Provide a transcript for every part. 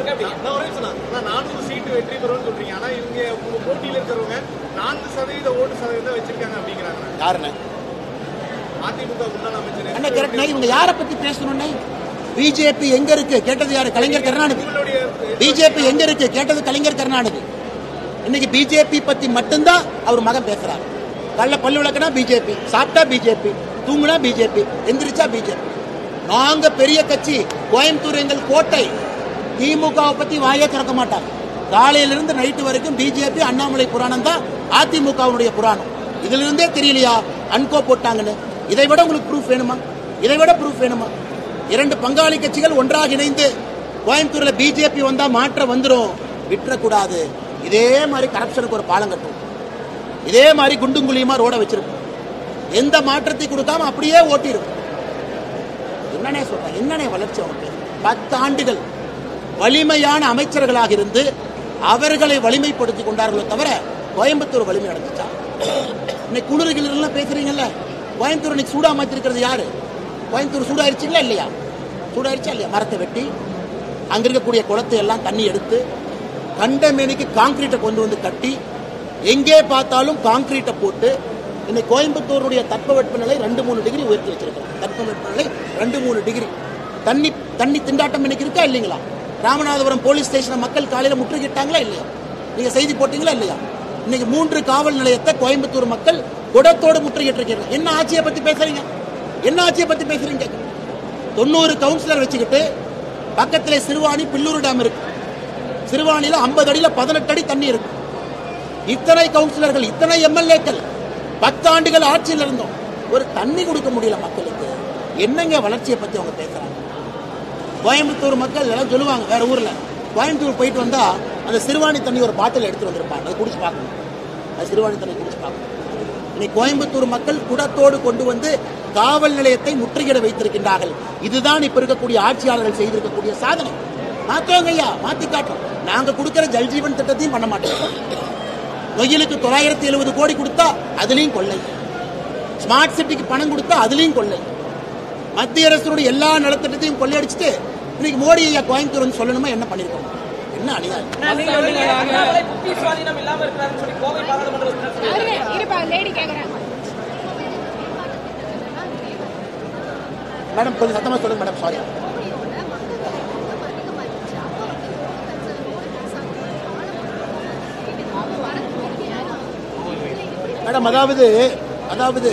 இருக்காங்க அப்படி நான் ஒரே சொன்னா நானூறு சீட்டு வெற்றி பெறும்னு சொல்றீங்க ஆனா இவங்க உங்க போட்டியில இருக்கிறவங்க நான்கு சதவீத ஓட்டு சதவீதம் வச்சிருக்காங்க அப்படிங்கிறாங்க யாருண்ணே அதிமுக முன்னாள் அமைச்சர் அண்ணே கரெக்ட்ண்ணே இவங்க யாரை பத்தி பேசணும்னே பிஜேபி எங்க இருக்கு கேட்டது யாரு கலைஞர் கருணாநிதி உங்களுடைய பிஜேபி எங்க இருக்கு கேட்டது கலைஞர் கருணாநிதி இன்னைக்கு பிஜேபி பத்தி மட்டும்தான் அவர் மகன் பேசுறாரு கல்ல பல்லு விளக்குனா பிஜேபி சாப்பிட்டா பிஜேபி தூங்குனா பிஜேபி எந்திரிச்சா பிஜேபி நாங்க பெரிய கட்சி கோயம்புத்தூர் எங்கள் கோட்டை திமுகவை பத்தி வாயே திறக்க மாட்டாங்க காலையில இருந்து நைட்டு வரைக்கும் பிஜேபி அண்ணாமலை புராணம் தான் அதிமுகவுடைய புராணம் இதுல இருந்தே தெரியலையா அன்கோ போட்டாங்கன்னு இதை விட உங்களுக்கு ப்ரூஃப் வேணுமா இதை விட ப்ரூஃப் வேணுமா இரண்டு பங்காளி கட்சிகள் ஒன்றாக இணைந்து கோயம்புத்தூர்ல பிஜேபி வந்தா மாற்றம் வந்துடும் விட்டுறக்கூடாது இதே மாதிரி கரப்ஷனுக்கு ஒரு பாலம் கட்டும் இதே மாதிரி குண்டும் குழியுமா ரோட வச்சிருக்கும் எந்த மாற்றத்தை கொடுக்காம அப்படியே ஓட்டிடும் என்னனே சொல்றேன் என்னனே வளர்ச்சி அவனுக்கு பத்து ஆண்டுகள் வலிமையான அமைச்சர்களாக இருந்து அவர்களை வலிமைப்படுத்தி கொண்டார்களே தவிர கோயம்புத்தூர் வலிமை அடைஞ்சிச்சா இன்னைக்கு குளிர்கள் எல்லாம் பேசுறீங்கல்ல கோயம்புத்தூர் இன்னைக்கு சூடா மாத்திருக்கிறது யாரு கோயம்புத்தூர் சூடாயிருச்சுங்களா இல்லையா சூடாயிருச்சா இல்லையா மரத்தை வெட்டி அங்க இருக்கக்கூடிய குளத்தை எல்லாம் தண்ணி எடுத்து கண்டமேனிக்கு காங்கிரீட்டை கொண்டு வந்து கட்டி எங்கே பார்த்தாலும் காங்கிரீட்டை போட்டு இன்னைக்கு கோயம்புத்தூருடைய தட்பவெப்பநிலை ரெண்டு மூணு டிகிரி உயர்த்தி வச்சிருக்கிறோம் தட்பவெப்பநிலை ரெண்டு மூணு டிகிரி தண்ணி தண்ணி திண்டாட்டம் இன்னைக்கு இருக்கா இல்லைங்களா ராமநாதபுரம் போலீஸ் ஸ்டேஷனை மக்கள் காலையில முற்றுகிட்டாங்களா இல்லையா நீங்க செய்தி போட்டீங்களா இல்லையா இன்னைக்கு மூன்று காவல் நிலையத்தை கோயம்புத்தூர் மக்கள் குடத்தோடு முற்றுகிட்டு இருக்கிறாங்க என்ன ஆட்சியை பத்தி பேசுறீங்க என்ன ஆட்சியை பத்தி பேசுறீங்க தொண்ணூறு கவுன்சிலர் வச்சுக்கிட்டு பக்கத்துல சிறுவாணி பில்லூர் டேம் இருக்கு சிறுவாணியில ஐம்பது அடியில பதினெட்டு அடி தண்ணி இருக்கு இத்தனை கவுன்சிலர்கள் இத்தனை எம்எல்ஏக்கள் பத்தாண்டுகள் ஆட்சியில் இருந்தோம் ஒரு தண்ணி கொடுக்க முடியல மக்களுக்கு என்னங்க வளர்ச்சியை பத்தி அவங்க பேசுறாங்க கோயம்புத்தூர் மக்கள் எல்லாம் சொல்லுவாங்க வேற ஊர்ல கோயம்புத்தூர் போயிட்டு வந்தா அந்த சிறுவாணி தண்ணி ஒரு பாட்டில் எடுத்துட்டு வந்திருப்பாங்க அதை குடிச்சு பார்க்கணும் அது சிறுவாணி தண்ணி குடிச்சு பார்க்கணும் இன்னைக்கு கோயம்புத்தூர் மக்கள் குடத்தோடு கொண்டு வந்து காவல் நிலையத்தை முற்றுகிட வைத்திருக்கின்றார்கள் இதுதான் இப்ப இருக்கக்கூடிய ஆட்சியாளர்கள் செய்திருக்கக்கூடிய சாதனை மாத்தோங்க ஐயா மாத்தி காட்டுறோம் நாங்க கொடுக்கிற ஜல்ஜீவன் திட்டத்தையும் பண்ண மாட்டோம் நொய்யலுக்கு தொள்ளாயிரத்தி எழுபது கோடி கொடுத்தா அதுலயும் கொள்ளை ஸ்மார்ட் சிட்டிக்கு பணம் கொடுத்தா அதுலயும் கொள்ளை மத்திய அரசுடைய எல்லா நலத்திட்டத்தையும் கொள்ளையடிச்சுட்டு இன்னைக்கு மோடி ஐயா கோயம்புத்தூர் வந்து சொல்லணுமா என்ன பண்ணிருக்கோம் என்ன அநியாயம் அண்ணாமலை புத்தி சுவாதீனம் இல்லாம இருக்கிறாருன்னு சொல்லி கோவை பாராளுமன்ற உறுப்பினர் சொல்லியிருக்காரு. அவரு இருப்பா லேடி கேக்குறாங்க மேடம் கொஞ்சம் சத்தமா சொல்லுங்க மேடம் சாரி மேடம் அதாவது அதாவது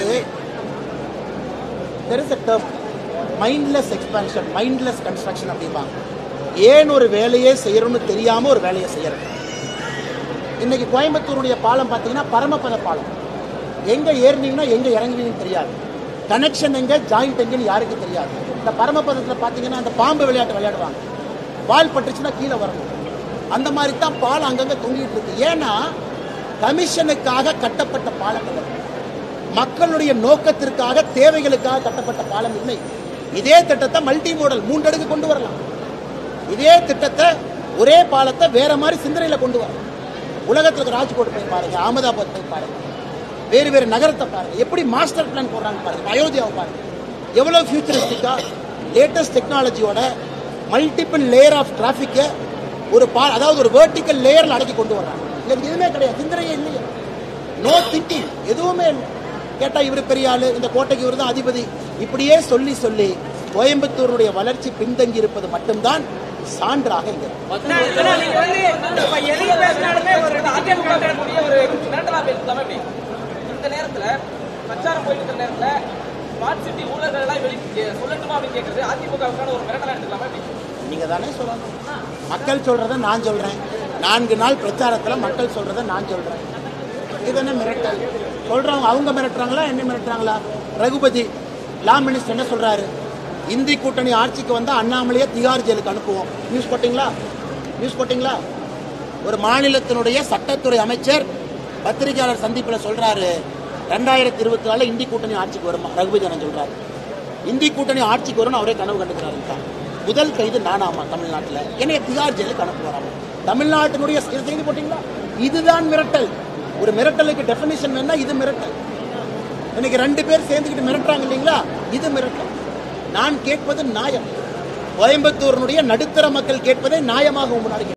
there is a term mindless expansion mindless construction அப்படிம்பாங்க ஏன் ஒரு வேலையே செய்யறோம்னு தெரியாம ஒரு வேலையை செய்யறது இன்னைக்கு கோயம்புத்தூருடைய பாலம் பார்த்தீங்கன்னா பரமபத பாலம் எங்க ஏறினீங்கன்னா எங்க இறங்குவீங்கன்னு தெரியாது கனெக்ஷன் எங்க ஜாயிண்ட் எங்கன்னு யாருக்கு தெரியாது இந்த பரமபதத்தில் பார்த்தீங்கன்னா அந்த பாம்பு விளையாட்டு விளையாடுவாங்க பால் பட்டுச்சுன்னா கீழே வரணும் அந்த மாதிரி தான் பாலம் அங்கங்க தொங்கிட்டு இருக்கு ஏன்னா கமிஷனுக்காக கட்டப்பட்ட பாலம் இல்லை மக்களுடைய நோக்கத்திற்காக தேவைகளுக்காக கட்டப்பட்ட பாலம் இல்லை இதே திட்டத்தை மல்டி மாடல் மூன்றடுக்கு கொண்டு வரலாம் இதே திட்டத்தை ஒரே பாலத்தை வேற மாதிரி சிந்தனையில கொண்டு வரலாம் உலகத்துல இருக்க ராஜ்கோட் போய் பாருங்க அகமதாபாத் போய் பாருங்க வேறு வேறு நகரத்தை பாருங்க எப்படி மாஸ்டர் பிளான் போடுறாங்க பாருங்க அயோத்தியாவை பாருங்க எவ்வளவு ஃபியூச்சரிஸ்டிக்கா லேட்டஸ்ட் டெக்னாலஜியோட மல்டிபிள் லேயர் ஆஃப் டிராஃபிக்கை ஒரு பா அதாவது ஒரு வெர்டிக்கல் லேயர்ல அடக்கி கொண்டு வர்றாங்க இதுல எதுவுமே கிடையாது சிந்தனையே இல்லையா நோ திங்கிங் எதுவுமே இல்லை கேட்டா இவர் பெரிய ஆளு இந்த கோட்டைக்கு இவர் தான் அதிபதி இப்படியே சொல்லி சொல்லி கோயம்புத்தூருடைய வளர்ச்சி பின்தங்கி இருப்பது மட்டும்தான் சான்றாக இங்க இருக்கு. ஏன்னா நீங்க வந்து இப்ப எது பேசினாலுமே ஒரு அதிமுக நடக்கக்கூடிய ஒரு மிரட்டலா பேசலாமா எப்படி இந்த நேரத்துல பிரச்சாரம் போயிட்டு இருக்கிற நேரத்துல ஸ்மார்ட் சிட்டி ஊழல்கள் எல்லாம் வெளி சொல்லட்டுமா அப்படின்னு கேக்குறது அதிமுகவுக்கான ஒரு மிரட்டலா எடுத்துக்கலாமா எப்படி நீங்க தானே சொல்லணும் மக்கள் சொல்றத நான் சொல்றேன் நான்கு நாள் பிரச்சாரத்துல மக்கள் சொல்றத நான் சொல்றேன் இது என்ன மிரட்டல் சொல்றவங்க அவங்க மிரட்டுறாங்களா என்ன மிரட்டுறாங்களா ரகுபதி லா மினிஸ்டர் என்ன சொல்றாரு இந்தி கூட்டணி ஆட்சிக்கு வந்தா அண்ணாமலையை திகார் ஜெயிலுக்கு அனுப்புவோம் நியூஸ் போட்டீங்களா நியூஸ் போட்டீங்களா ஒரு மாநிலத்தினுடைய சட்டத்துறை அமைச்சர் பத்திரிகையாளர் சந்திப்புல சொல்றாரு ரெண்டாயிரத்தி இருபத்தி நாலுல இந்தி கூட்டணி ஆட்சிக்கு வருமா ரகுபதி அண்ணன் சொல்றாரு இந்தி கூட்டணி ஆட்சிக்கு வரும்னு அவரே கனவு கண்டுக்கிறாரு முதல் கைது நானாமா தமிழ்நாட்டுல என்னைய திகார் ஜெயிலுக்கு அனுப்புவாராம் தமிழ்நாட்டினுடைய இது செய்தி போட்டீங்களா இதுதான் மிரட்டல் ஒரு மிரட்டலுக்கு டெஃபினிஷன் வேணா இது மிரட்டல் இன்னைக்கு ரெண்டு பேர் சேர்ந்துக்கிட்டு மிரட்டுறாங்க இல்லைங்களா இது மிரட்டல் நான் கேட்பது நியாயம் கோயம்புத்தூரினுடைய நடுத்தர மக்கள் கேட்பதை நியாயமாக முன்னாடி